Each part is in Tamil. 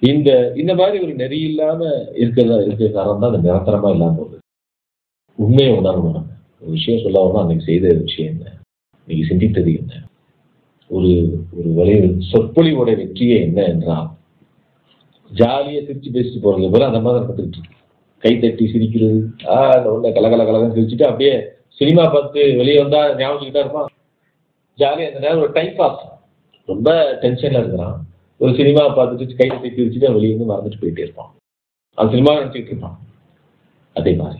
இந்த இந்த மாதிரி ஒரு நெறி இல்லாம இருக்கிறதா இருக்கிற காரணம் தான் அந்த நிரந்தரமா இல்லாம போகுது உண்மையை உணரணும் நம்ம ஒரு விஷயம் சொல்ல வரணும் அன்னைக்கு செய்த விஷயம் என்ன இன்னைக்கு சிந்தித்தது என்ன ஒரு ஒரு விலை சொற்பொழிவோட வெற்றியே என்ன என்றால் ஜாலியா சிரிச்சு பேசிட்டு போறது போல அந்த மாதிரி நடந்துட்டு இருக்கு கை தட்டி சிரிக்கிறது ஆ அந்த உள்ள கலகல கலகன்னு சிரிச்சுட்டு அப்படியே சினிமா பார்த்து வெளியே வந்தா ஞாபகம் இருப்பான் ஜாலியா அந்த நேரம் ஒரு டைம் பாஸ் ரொம்ப டென்ஷன்ல இருக்கிறான் ஒரு சினிமா பார்த்துட்டு கை தட்டி சிரிச்சுட்டு வெளியே வந்து மறந்துட்டு போயிட்டே இருப்பான் அந்த சினிமா நினைச்சிட்டு இருப்பான் அதே மாதிரி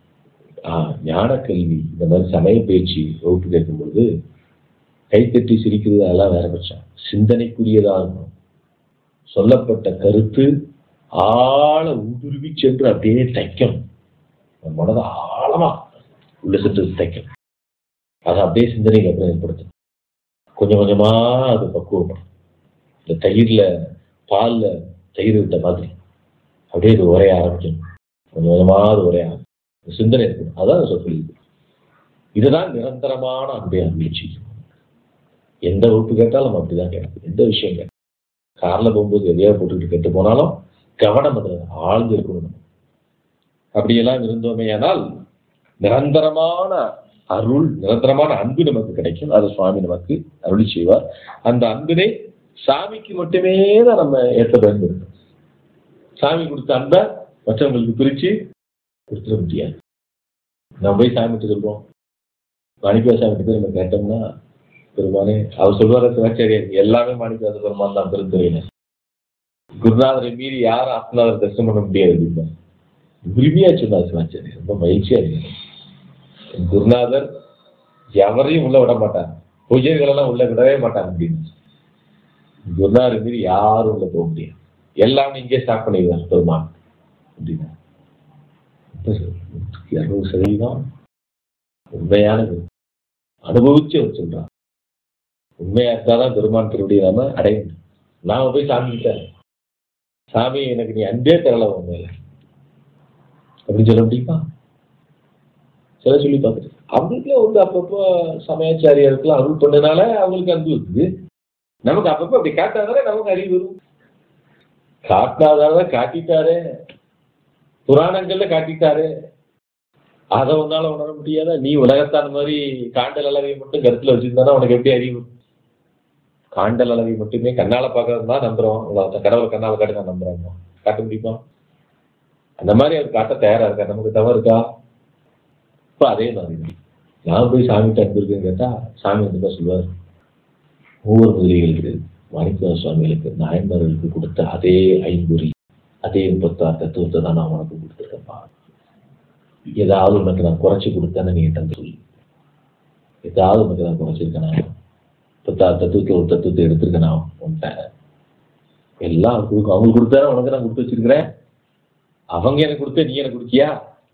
ஆஹ் ஞான கல்வி இந்த மாதிரி சமய பேச்சு வகுப்பு கேட்கும் பொழுது கைத்தட்டி சிரிக்கிறது அதெல்லாம் வேற பட்சம் சிந்தனைக்குரியதா இருக்கணும் சொல்லப்பட்ட கருத்து ஆழ ஊடுருவி சென்று அப்படியே தைக்கணும் நம்ம மனதை ஆழமா உள்ள சென்று தைக்கணும் அதை அப்படியே சிந்தனைக்கு அப்புறம் ஏற்படுத்தணும் கொஞ்சம் கொஞ்சமா அது பக்குவப்படும் இந்த தயிர்ல பால்ல தயிர் விட்ட மாதிரி அப்படியே இது உரைய ஆரம்பிக்கணும் கொஞ்சம் கொஞ்சமா அது உரைய ஆரம்பிக்கும் சிந்தனை இருக்கணும் அதான் சொற்பொழிவு இதுதான் நிரந்தரமான அன்பை அன்பளிச்சு எந்த வகுப்பு கேட்டாலும் நம்ம அப்படிதான் கேட்கும் எந்த விஷயம் கேட்கும் கார்ல போகும்போது எதையா போட்டுக்கிட்டு கேட்டு போனாலும் கவனம் அதுல ஆழ்ந்து இருக்கணும் நம்ம. அப்படியெல்லாம் இருந்தோமே ஆனால் நிரந்தரமான அருள் நிரந்தரமான அன்பு நமக்கு கிடைக்கும் அது சுவாமி நமக்கு அருளி செய்வார் அந்த அன்பினை சாமிக்கு மட்டுமே தான் நம்ம ஏற்ற பயன்படுத்தணும் சாமி கொடுத்த அன்பை மற்றவங்களுக்கு பிரிச்சு கொடுத்துட முடியாது நம்ம போய் சாமிட்டு சொல்றோம் மாணிக்கவா சாமிட்டு போய் நம்ம கேட்டோம்னா பெருமானே அவர் சொல்வார சிவாச்சாரியர் எல்லாமே மாணிக்கவாச பெருமான் தான் பெருந்துறையினர் குருநாதரை மீறி யாரும் ஆத்மநாதர் தரிசனம் பண்ண முடியாது அப்படின்னா உரிமையா சொன்னார் சிவாச்சாரியர் ரொம்ப மகிழ்ச்சியா இருக்கு குருநாதர் எவரையும் உள்ள விட மாட்டார் பூஜைகள் எல்லாம் உள்ள விடவே மாட்டாங்க அப்படின்னு குருநாதர் மீறி யாரும் உள்ள போக முடியாது எல்லாமே இங்கே ஸ்டார்ட் பண்ணிடுவார் பெருமான் அப்படின்னா இருநூறு சதவீதம் உண்மையானது அனுபவிச்சு அவர் சொல்றான் உண்மையா இருந்தாதான் பெருமான் திருவடியை நாம அடைய முடியும் நாம போய் சாமி கிட்ட சாமி எனக்கு நீ அன்பே தரல உண்மையில அப்படின்னு சொல்ல முடியுமா சில சொல்லி பார்த்துட்டு அவங்களுக்குலாம் வந்து அப்பப்போ சமயாச்சாரியருக்குலாம் அருள் பண்ணனால அவங்களுக்கு அன்பு இருக்குது நமக்கு அப்பப்போ அப்படி காட்டாதானே நமக்கு அறிவு வரும் காட்டினாதான காட்டிட்டாரே புராணங்கள்ல காட்டிட்டாரு அதை உன்னால உணர முடியாதா நீ உலகத்தான் மாதிரி காண்டல் அளவை மட்டும் கருத்துல வச்சிருந்தானா உனக்கு எப்படி அறிவு காண்டல் அளவை மட்டுமே கண்ணால பாக்குறது தான் நம்புறோம் உலகத்தை கடவுளை கண்ணால காட்டி நான் நம்புறாங்க காட்ட முடியுமா அந்த மாதிரி அவர் காட்ட தயாரா இருக்கா நமக்கு தவறு இருக்கா இப்ப அதே மாதிரி தான். நான் போய் சாமிகிட்ட அன்பு இருக்குன்னு கேட்டா சாமி வந்து தான் சொல்லுவார் ஒவ்வொரு முதலிகளுக்கு மாணிக்க சுவாமிகளுக்கு நாயன்மார்களுக்கு கொடுத்த அதே ஐம்பொறி அதே முப்பத்தாறு தத்துவத்தை தான் நான் உனக்கு கொடுத்துருக்கேன்ப்பா ஏதாவது உனக்கு நான் குறைச்சி கொடுத்தேன்னு நீ என்கிட்ட சொல்லு ஏதாவது உனக்கு நான் குறைச்சிருக்கேனா முப்பத்தாறு தத்துவத்தில் ஒரு தத்துவத்தை எடுத்திருக்கேன் நான் உன்கிட்ட எல்லாம் அவங்களுக்கு அவங்களுக்கு கொடுத்தாரு உனக்கு நான் கொடுத்து வச்சிருக்கிறேன் அவங்க எனக்கு கொடுத்த நீ எனக்கு கொடுத்தியா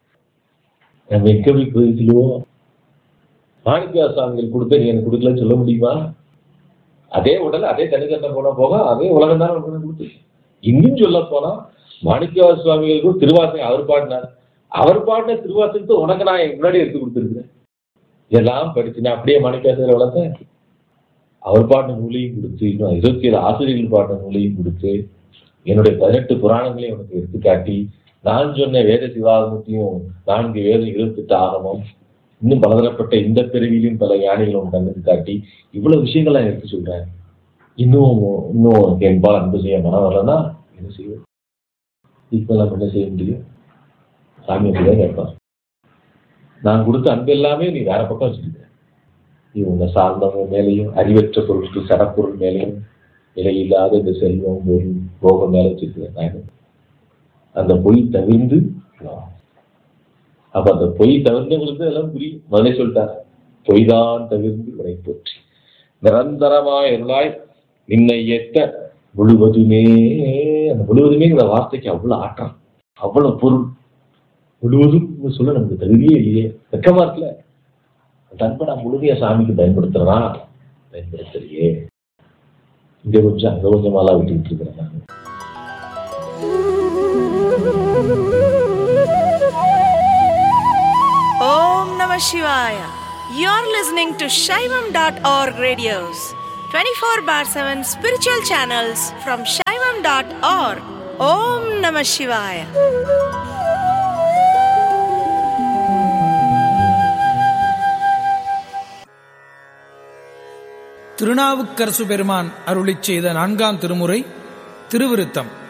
நம்ம எங்க போய் பதில் சொல்லுவோம் மாணிக்கா சுவாமிகள் கொடுத்த நீ எனக்கு கொடுக்கலன்னு சொல்ல முடியுமா அதே உடல் அதே தனித்தன்மை போன போக அதே உலகம் தான் உனக்கு நான் கொடுத்து இன்னும் சொல்ல போனா மாணிக்கவா சுவாமிகளுக்கும் திருவாசகம் அவர் பாடினார் அவர் பாடின திருவாசகத்தை உனக்கு நான் முன்னாடி எடுத்து கொடுத்துருக்கிறேன் இதெல்லாம் படிச்சு நான் அப்படியே மாணிக்காசர் வளர்த்தேன் அவர் பாடின நூலையும் கொடுத்து இன்னும் இருபத்தி ஏழு ஆசிரியர்கள் பாடின நூலையும் கொடுத்து என்னுடைய பதினெட்டு புராணங்களையும் உனக்கு எடுத்து காட்டி நான் சொன்ன வேத சிவாகமத்தையும் நான்கு வேதம் இருபத்தெட்டு ஆகமம் இன்னும் பலதரப்பட்ட இந்த பிறவியிலும் பல ஞானிகளும் கண்ணுக்கு காட்டி இவ்வளவு விஷயங்கள் நான் எடுத்து சொல்றேன் இன்னும் இன்னும் உனக்கு என்பால் அன்பு செய்ய மனம் வரலன்னா என்ன செய்வோம் இப்போ நம்ம என்ன செய்ய முடியும் சாமி அப்படிதான் கேட்பார் நான் கொடுத்த அன்பு எல்லாமே நீ வேற பக்கம் வச்சிருக்க நீ உன்னை சார்ந்தவங்க மேலேயும் அறிவற்ற பொருட்கள் சடப்பொருள் மேலேயும் விலையில்லாத இந்த செல்வம் பொருள் போகம் மேல வச்சிருக்க நான் அந்த பொய் தவிர்ந்து வா. அப்ப அந்த பொய் தவிர்ந்தவங்களுக்கு எல்லாம் புரியும் முதலே சொல்லிட்டாரு பொய் தான் தவிர்ந்து உரை போற்றி நிரந்தரமாய் அருளாய் நின்னை ஏற்ற முழுவதுமே அந்த முழுவதுமேங்கிற வார்த்தைக்கு அவ்வளவு ஆற்றம் அவ்வளவு பொருள் முழுவதும் சொல்ல நமக்கு தகுதியே இல்லையே வெக்கமா இருக்குல்ல அந்த அன்பை நான் முழுமையா சாமிக்கு பயன்படுத்துறேனா பயன்படுத்தலையே இங்க கொஞ்சம் அங்க கொஞ்சமாலாம் விட்டுக்கிட்டு இருக்கிறேன் நான் Om Namah Shivaya. You're listening to Shaivam.org radios, 24 bar 7 spiritual channels from Shaivam.org. ஓம் நம சிவாய திருநாவுக்கரசு பெருமான் அருளிச் செய்த நான்காம் திருமுறை திருவிருத்தம்